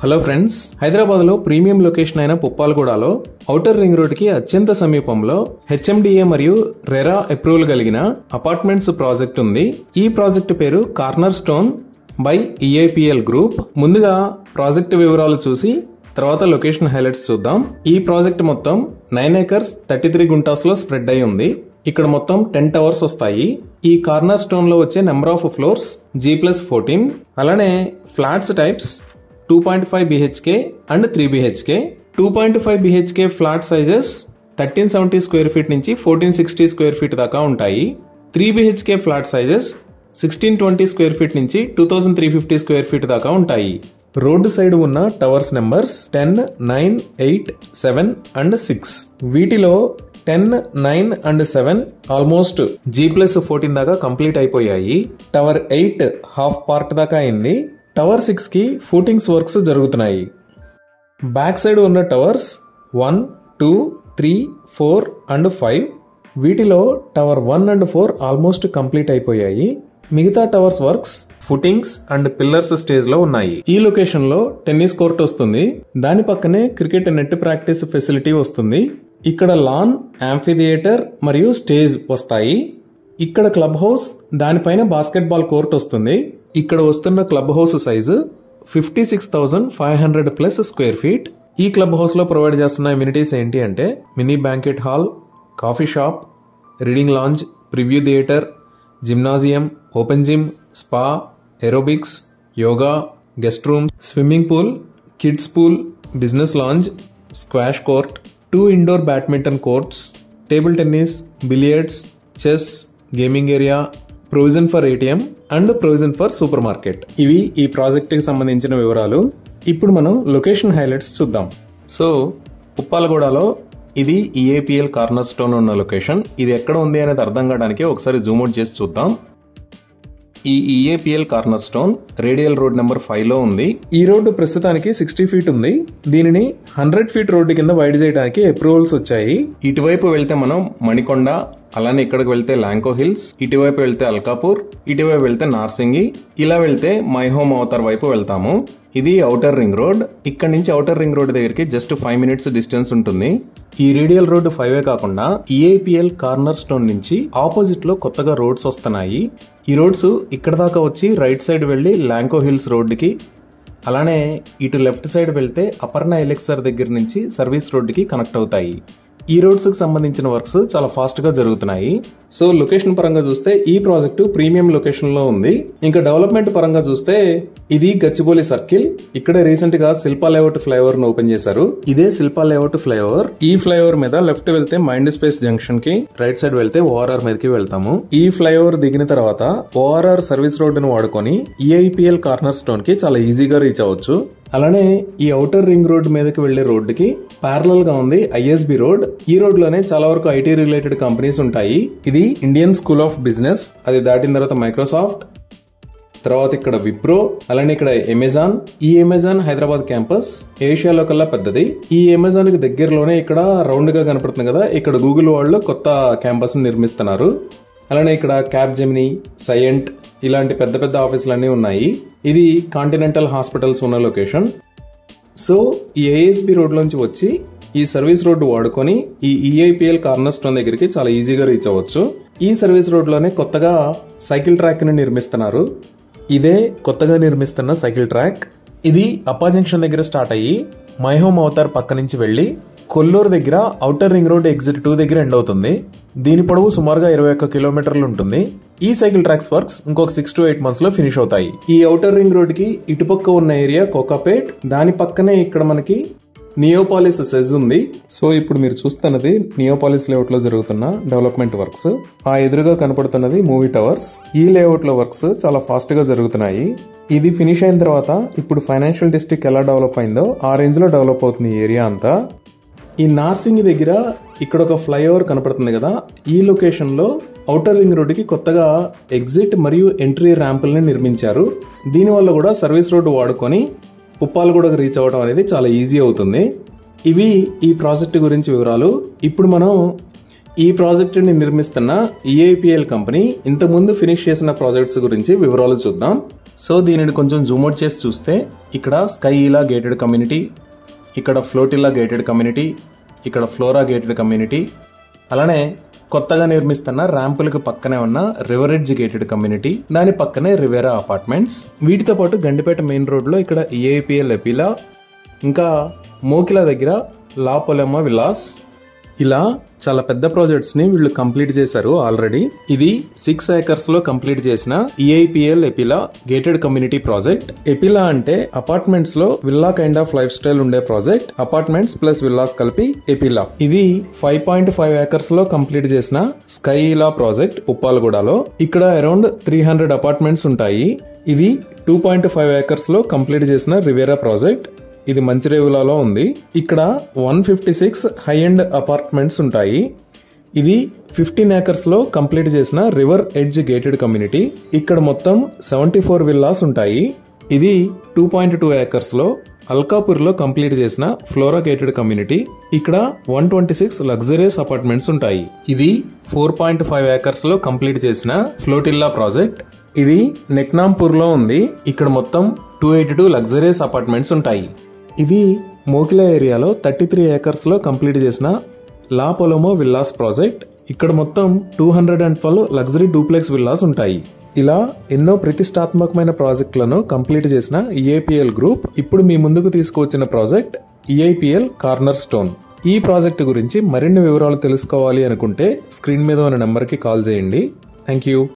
hello friends Hyderabad లో premium location అయిన పుప్పాలగూడలో outer ring road కి అత్యంత సమీపంలో హెచ్ఎండిఏ మరియు రెరా అప్రూవల్ కలిగిన అపార్ట్మెంట్స్ ప్రాజెక్ట్ ఉంది ఈ ప్రాజెక్ట్ పేరు corner stone by EIPL group ముందుగా ప్రాజెక్ట్ వివరాలు చూసి తర్వాత లొకేషన్ హైలైట్స్ చూద్దాం ఈ ప్రాజెక్ట్ మొత్తం nine acres thirty three guntas లో స్ప్రెడ్ అయి ఉంది ఇక్కడ మొత్తం టెన్ టవర్స్ వస్తాయి ఈ కార్నర్ స్టోన్ లో వచ్చే number of floors G plus fourteen అలానే flats types two point five BHK and three BHK two point five BHK flat sizes thirteen seventy square feet నుంచి ఫోర్టీన్ సిక్స్టీ స్క్వేర్ ఫీట్ దాకా ఉంటాయి three BHK flat sizes sixteen twenty square feet నుంచి two thousand three fifty square feet దాకా ఉంటాయి road side ఉన్న towers numbers ten nine eight seven and six వీటిలో ten nine and seven almost G plus fourteen దాకా complete అయిపోయాయి tower eight half part దాకా అయింది tower six కి footings works జరుగుతున్నాయి బ్యాక్ సైడ్ ఉన్న towers one two three four and five వీటిలో tower one and four almost complete అయిపోయాయి మిగతా towers works footings and pillars stage లో ఉన్నాయి ఈ లొకేషన్ లో టెన్నిస్ కోర్ట్ వస్తుంది దాని పక్కనే క్రికెట్ నెట్ ప్రాక్టీస్ ఫెసిలిటీ వస్తుంది ఇక్కడ లాన్ యాంఫిథియేటర్ మరియు స్టేజ్ వస్తాయి ఇక్కడ క్లబ్ హౌస్ దానిపైన బాస్కెట్బాల్ కోర్ట్ వస్తుంది ఇక్కడ వస్తున్న club house size fifty six thousand five hundred plus square feet ఈ క్లబ్ హౌస్ లో ప్రొవైడ్ చేస్తున్న ఇమ్యూనిటీస్ ఏంటి అంటే mini banquet hall coffee shop reading lounge preview theatre gymnasium open gym spa aerobics yoga guest room swimming pool kids pool business lounge squash court two indoor badminton courts table tennis billiards chess gaming area provision for ATM and provision for super market ఇవి ఈ project కి సంబంధించిన వివరాలు ఇప్పుడు మనం location highlights చూద్దాం so ఉప్పాలగూడలో ఇది ఈఏపిఎల్ కార్నర్ స్టోన్ ఉన్న లొకేషన్ ఇది ఎక్కడ ఉంది అనేది అర్థం కావడానికి ఒకసారి జూమ్ అవుట్ చేసి చూద్దాం ఈ EAPL corner stone radial road number five లో ఉంది ఈ రోడ్డు ప్రస్తుతానికి సిక్స్టీ ఫీట్ ఉంది దీనిని హండ్రెడ్ ఫీట్ రోడ్డు కింద వైడ్ చేయడానికి అప్రూవల్స్ వచ్చాయి ఇటువైపు వెళ్తే మనం మణికొండ అలానే ఇక్కడికి వెళ్తే లాంకో హిల్స్ ఇటువైపు వెళ్తే అల్కాపూర్ ఇటువైపు వెళ్తే నార్సింగి ఇలా వెళ్తే మై హోమ్ అవతర్ వైపు వెళ్తాము ఇది ఔటర్ రింగ్ రోడ్ ఇక్కడ నుంచి ఔటర్ రింగ్ రోడ్ దగ్గరికి జస్ట్ ఫైవ్ మినిట్స్ డిస్టెన్స్ ఉంటుంది ఈ రేడియల్ రోడ్డు ఫైవే కాకుండా ఈఏపిఎల్ కార్నర్ స్టోన్ నుంచి ఆపోజిట్ లో కొత్తగా రోడ్స్ వస్తున్నాయి ఈ రోడ్స్ ఇక్కడ దాకా వచ్చి రైట్ సైడ్ వెళ్లి లాంకో హిల్స్ రోడ్డుకి అలానే ఇటు లెఫ్ట్ సైడ్ వెళ్తే అపర్ణ ఎలెక్సర్ దగ్గర నుంచి సర్వీస్ రోడ్డుకి కనెక్ట్ అవుతాయి ఈ రోడ్స్ కి సంబంధించిన వర్క్స్ చాలా ఫాస్ట్ గా జరుగుతున్నాయి సో లొకేషన్ పరంగా చూస్తే ఈ ప్రాజెక్టు ప్రీమియం లొకేషన్ లో ఉంది ఇంకా డెవలప్మెంట్ పరంగా చూస్తే ఇది గచ్చిబౌలి సర్కిల్ ఇక్కడ రీసెంట్ గా శిల్పా లేఅవుట్ ఫ్లైఓవర్ ను ఓపెన్ చేశారు ఇదే శిల్పా లేఅవుట్ ఫ్లైఓవర్ ఈ ఫ్లైఓవర్ మీద లెఫ్ట్ వెళ్తే మైండ్ స్పేస్ జంక్షన్ కి రైట్ సైడ్ వెళ్తే ఓఆర్ఆర్ మీదకి వెళ్తాము ఈ ఫ్లైఓవర్ దిగిన తర్వాత ఓఆర్ఆర్ సర్వీస్ రోడ్డును వాడుకొని ఈఐపిఎల్ కార్నర్ స్టోన్ కి చాలా ఈజీగా రీచ్ అవ్వచ్చు అలానే ఈ ఔటర్ రింగ్ రోడ్ మీదకి వెళ్లే రోడ్డుకి ప్యారలల్ గా ఉంది ఐఎస్బి రోడ్ ఈ రోడ్ లోనే చాలా వరకు ఐటీ రిలేటెడ్ కంపెనీస్ ఉంటాయి ఇది ఇండియన్ స్కూల్ ఆఫ్ బిజినెస్ అది దాటిన తర్వాత మైక్రోసాఫ్ట్ తర్వాత ఇక్కడ విప్రో అలానే ఇక్కడ అమెజాన్ ఈ అమెజాన్ హైదరాబాద్ క్యాంపస్ ఏషియాలో కల్లా పెద్దది ఈ అమెజాన్ కి దగ్గరలోనే ఇక్కడ రౌండ్ గా కనపడుతుంది కదా ఇక్కడ గూగుల్ వాళ్ళు కొత్త క్యాంపస్ నిర్మిస్తున్నారు అలానే ఇక్కడ క్యాబ్ జెమిని సైయంట్ ఇలాంటి పెద్ద పెద్ద ఆఫీసులన్నీ ఉన్నాయి ఇది కాంటినెంటల్ హాస్పిటల్స్ ఉన్న లొకేషన్ సో ఈ ఏఎస్బి రోడ్లోంచి వచ్చి ఈ సర్వీస్ రోడ్డు వాడుకొని ఈ ఈఐపిఎల్ కార్నర్ స్టోన్ దగ్గరికి చాలా ఈజీగా రీచ్ అవ్వచ్చు ఈ సర్వీస్ రోడ్లోనే కొత్తగా సైకిల్ ట్రాక్ ని నిర్మిస్తున్నారు ఇదే కొత్తగా నిర్మిస్తున్న సైకిల్ ట్రాక్ ఇది అప్పా జంక్షన్ దగ్గర స్టార్ట్ అయ్యి మై హోమ్ అవతార్ పక్క నుంచి వెళ్లి కొల్లూరు దగ్గర outer ring road exit two దగ్గర ఎండ్ అవుతుంది దీని పొడవు సుమారుగా ఇరవై ఒక్క కిలోమీటర్లు ఉంటుంది ఈ సైకిల్ ట్రాక్స్ వర్క్స్ ఇంకొక సిక్స్ టు ఎయిట్ మంత్స్ లో ఫినిష్ అవుతాయి ఈ ఔటర్ రింగ్ రోడ్ కి ఇటుపక్క ఉన్న ఏరియా కోకాపేట్ దాని పక్కనే ఇక్కడ మనకి నియోపాలిస్ సెజ్ ఉంది సో ఇప్పుడు మీరు చూస్తున్నది నియోపాలిస్ లేఅవుట్ లో జరుగుతున్న డెవలప్మెంట్ వర్క్స్ ఆ ఎదురుగా కనపడుతున్నది మూవీ టవర్స్ ఈ లేఅవుట్ లో వర్క్స్ చాలా ఫాస్ట్ గా జరుగుతున్నాయి ఇది ఫినిష్ అయిన తర్వాత ఇప్పుడు ఫైనాన్షియల్ డిస్ట్రిక్ట్ ఎలా డెవలప్ అయిందో ఆ రేంజ్ లో డెవలప్ అవుతుంది ఈ ఏరియా అంతా ఈ నార్సింగ్ దగ్గర ఇక్కడ ఒక ఫ్లైఓవర్ కనపడుతుంది కదా ఈ లొకేషన్ లో ఔటర్ రింగ్ రోడ్డుకి కొత్తగా ఎగ్జిట్ మరియు ఎంట్రీ ర్యాంపుల్ని నిర్మించారు దీనివల్ల కూడా సర్వీస్ రోడ్డు వాడుకొని ఉప్పాలగూడకు రీచ్ అవ్వడం అనేది చాలా ఈజీ అవుతుంది ఇవి ఈ ప్రాజెక్ట్ గురించి వివరాలు ఇప్పుడు మనం ఈ ప్రాజెక్టుని నిర్మిస్తున్న ఈఐపిఎల్ కంపెనీ ఇంతకుముందు ఫినిష్ చేసిన ప్రాజెక్ట్స్ గురించి వివరాలు చూద్దాం సో దీనిని కొంచెం జూమ్అవుట్ చేసి చూస్తే ఇక్కడ స్కై ఇలా గేటెడ్ కమ్యూనిటీ ఇక్కడ ఫ్లోటిల్లా గేటెడ్ కమ్యూనిటీ ఇక్కడ ఫ్లోరా గేటెడ్ కమ్యూనిటీ అలానే కొత్తగా నిర్మిస్తున్న ర్యాంపులకు పక్కనే ఉన్న రివరెడ్జ్ గేటెడ్ కమ్యూనిటీ దాని పక్కనే రివేరా అపార్ట్మెంట్స్ వీటితో పాటు గండిపేట మెయిన్ రోడ్లో ఇక్కడ ఈఐపిఎల్ ఎపిలా ఇంకా మోకిల దగ్గర లా పొలెమ్మ విలాస్ ఇలా చాలా పెద్ద ప్రాజెక్ట్స్ ని వీళ్ళు కంప్లీట్ చేశారు ఆల్రెడీ ఇది సిక్స్ ఏకర్స్ లో కంప్లీట్ చేసిన ఈఐపిఎల్ ఎపిలా గేటెడ్ కమ్యూనిటీ ప్రాజెక్ట్ ఎపిలా అంటే అపార్ట్మెంట్స్ లో villa kind of lifestyle ఉండే ప్రాజెక్ట్ అపార్ట్మెంట్స్ ప్లస్ విల్లాస్ కలిపి ఎపిలా ఇది ఫైవ్ పాయింట్ ఫైవ్ ఏకర్స్ లో కంప్లీట్ చేసిన స్కైలా ప్రాజెక్ట్ ఉప్పాలగూడలో ఇక్కడ అరౌండ్ త్రీ హండ్రెడ్ అపార్ట్మెంట్స్ ఉంటాయి ఇది టూ పాయింట్ ఫైవ్ ఏకర్స్ లో కంప్లీట్ చేసిన రివేరా ప్రాజెక్ట్ ఇది మంచిరేవులలో ఉంది ఇక్కడ one fifty six high end apartments ఉంటాయి ఇది ఫిఫ్టీన్ ఏకర్స్ లో కంప్లీట్ చేసిన రివర్ ఎడ్జ్ గేటెడ్ కమ్యూనిటీ ఇక్కడ మొత్తం సెవెంటీ ఫోర్ విల్లాస్ ఉంటాయి ఇది టూ పాయింట్ టూ ఏకర్స్ లో అల్కాపూర్ లో కంప్లీట్ చేసిన ఫ్లోరా గేటెడ్ కమ్యూనిటీ ఇక్కడ one twenty six luxurious apartments ఉంటాయి ఇది ఫోర్ పాయింట్ ఫైవ్ ఏకర్స్ లో కంప్లీట్ చేసిన ఫ్లోటిల్లా ప్రాజెక్ట్ ఇది నెక్నాంపూర్ లో ఉంది ఇక్కడ మొత్తం two eighty two luxurious apartments ఉంటాయి ఇది మోకిలా ఏరియాలో థర్టీ త్రీ ఏకర్స్ లో కంప్లీట్ చేసిన లా పొలమో విల్లాస్ ప్రాజెక్ట్ ఇక్కడ మొత్తం two hundred and twelve luxury duplex villas ఉంటాయి ఇలా ఎన్నో ప్రతిష్టాత్మకమైన ప్రాజెక్టులను కంప్లీట్ చేసిన ఈఐపిఎల్ గ్రూప్ ఇప్పుడు మీ ముందుకు తీసుకువచ్చిన ప్రాజెక్ట్ ఈఐపిఎల్ కార్నర్ స్టోన్ ఈ ప్రాజెక్టు గురించి మరిన్ని వివరాలు తెలుసుకోవాలి అనుకుంటే స్క్రీన్ మీద ఉన్న నెంబర్కి కాల్ చేయండి థ్యాంక్ యూ